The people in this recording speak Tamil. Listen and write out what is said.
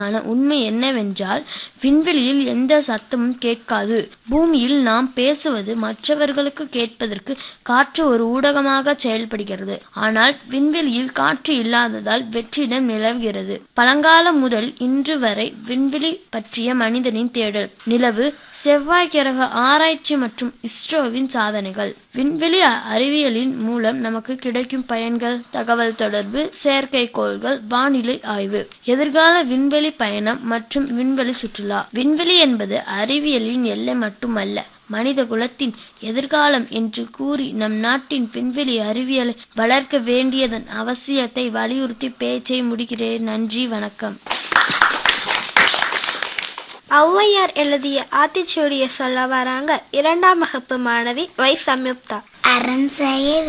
ஆன உண்மை என்னவென்றால் விண்வெளியில் எந்த சத்தமும் கேட்காது பூமியில் நாம் பேசுவது மற்றவர்களுக்கு கேட்பதற்கு காற்று ஒரு ஊடகமாக செயல்படுகிறது ஆனால் விண்வெளியில் காற்று இல்லாததால் வெற்றிடம் நிலவுகிறது பழங்காலம் முதல் இன்று வரை விண்வெளி பற்றிய மனிதனின் தேடல் நிலவு செவ்வாய் கிரக ஆராய்ச்சி மற்றும் இஸ்ரோவின் சாதனைகள் விண்வெளி அறிவியலின் மூலம் நமக்கு கிடைக்கும் பயன்கள் தகவல் தொடர்பு செயற்கைக்கோள்கள் வானிலை ஆய்வு எதிர்கால விண்வெளி பயணம் மற்றும் விண்வெளி சுற்றுலா விண்வெளி என்பது அறிவியலின் எல்லை மட்டுமல்ல மனித குலத்தின் எதிர்காலம் என்று கூறி நம் நாட்டின் விண்வெளி அறிவியலை வளர்க்க வேண்டியதன் அவசியத்தை வலியுறுத்தி பேச்சை முடிக்கிறேன் நன்றி வணக்கம் ஔவையார் எழுதிய ஆத்திச்சூடியை சொல்ல வராங்க இரண்டாம் வகுப்பு மாணவி வை சம்யுக்தா அரண் செய்ய